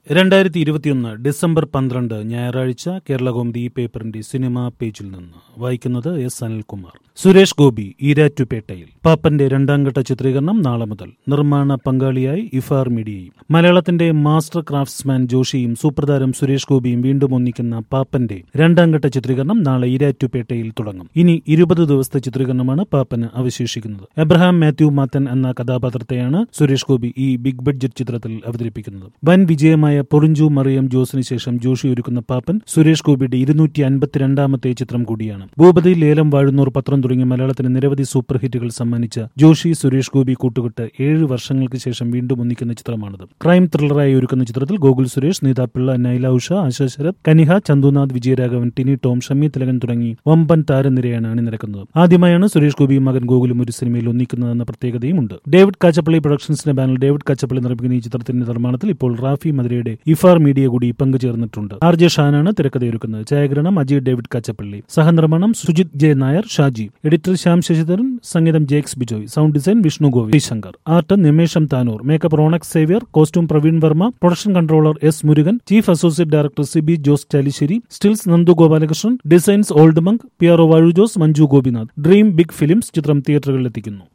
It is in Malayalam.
രണ്ടായിരത്തി ഇരുപത്തിയൊന്ന് ഡിസംബർ പന്ത്രണ്ട് ഞായറാഴ്ച കേരളകൗമുദി ഈ പേപ്പറിന്റെ സിനിമാ പേജിൽ നിന്ന് വായിക്കുന്നത് എസ് അനിൽകുമാർ സുരേഷ് ഗോപി ഈരാറ്റുപേട്ടയിൽ പാപ്പന്റെ രണ്ടാം ഘട്ട ചിത്രീകരണം നാളെ മുതൽ നിർമ്മാണ പങ്കാളിയായി ഇഫാർ മീഡിയയും മലയാളത്തിന്റെ മാസ്റ്റർ ക്രാഫ്റ്റ്സ്മാൻ ജോഷിയും സൂപ്രതാരം സുരേഷ് ഗോപിയും വീണ്ടും ഒന്നിക്കുന്ന പാപ്പന്റെ രണ്ടാം ഘട്ട ചിത്രീകരണം നാളെ ഈരാറ്റുപേട്ടയിൽ തുടങ്ങും ഇനി ഇരുപത് ദിവസത്തെ ചിത്രീകരണമാണ് പാപ്പന് അവശേഷിക്കുന്നത് എബ്രഹാം മാത്യു മാത്തൻ എന്ന കഥാപാത്രത്തെയാണ് സുരേഷ് ഗോപി ഈ ബിഗ് ബഡ്ജറ്റ് ചിത്രത്തിൽ അവതരിപ്പിക്കുന്നത് വൻ വിജയമായ പൊറിഞ്ചു മറിയം ജോസിന് ശേഷം ജോഷി ഒരുക്കുന്ന പാപ്പൻ സുരേഷ് ഗോപിയുടെ ഇരുന്നൂറ്റി അൻപത്തിരണ്ടാമത്തെ ചിത്രം കൂടിയാണ് ഭൂപതി ലേലം വാഴുന്നൂർ പത്രം തുടങ്ങിയ മലയാളത്തിന് നിരവധി സൂപ്പർ ഹിറ്റുകൾ സമ്മാനിച്ച ജോഷി സുരേഷ് ഗോപി കൂട്ടുകെട്ട് ഏഴ് വർഷങ്ങൾക്ക് ശേഷം വീണ്ടും ഒന്നിക്കുന്ന ചിത്രമാണിത് ക്രൈം ത്രില്ലറായി ഒരുക്കുന്ന ചിത്രത്തിൽ ഗോകുൽ സുരേഷ് നീത പിള്ള നൈല ഉഷ ആശ ശരത് കനിഹ ചന്തുനാഥ് വിജയരാഘവൻ ടിനി ടോം ഷമ്മി തിലകൻ തുടങ്ങി വമ്പൻ താരനിരയാണ് അണിനിരക്കുന്നത് ആദ്യമായാണ് സുരേഷ് ഗോപിയും മകൻ ഗോകുലും ഒരു സിനിമയിൽ ഒന്നിക്കുന്നതെന്ന പ്രത്യേകതയുമുണ്ട് ഡേവിഡ് കാച്ചപ്പള്ളി പ്രൊഡക്ഷൻസിന്റെ ബാനർ ഡേവിഡ് കാച്ചപ്പള്ളി നിർമ്മിക്കുന്ന ഈ ചിത്രത്തിന്റെ നിർമ്മാണത്തിൽ ഇപ്പോൾ റാഫി മധുരയുടെ ഇഫാർ മീഡിയ കൂടി പങ്കുചേർന്നിട്ടുണ്ട് ആർ ജെ ഷാനാണ് തിരക്കഥയൊരുക്കുന്നത് ഛായാഗ്രഹണം അജയ് ഡേവിഡ് കാച്ചപ്പള്ളി സഹനിർമ്മാണം സുജിത് ജെ നായർ ഷാജി എഡിറ്റർ ശ്യാം ശശിധരൻ സംഗീതം Jakes Bejoy sound design Vishnu Govi Shankar art Nimesh Thanur makeup Ronex Xavier costume Praveen Varma production controller S Murugan chief associate director Siby Jose Chalissery stills Nandu Gopalakrishnan designs old monk P R O Vazhoor Jose Manju Gopinath dream big films ചിത്രം തിയേറ്ററുകളിലെത്തിക്കുന്നു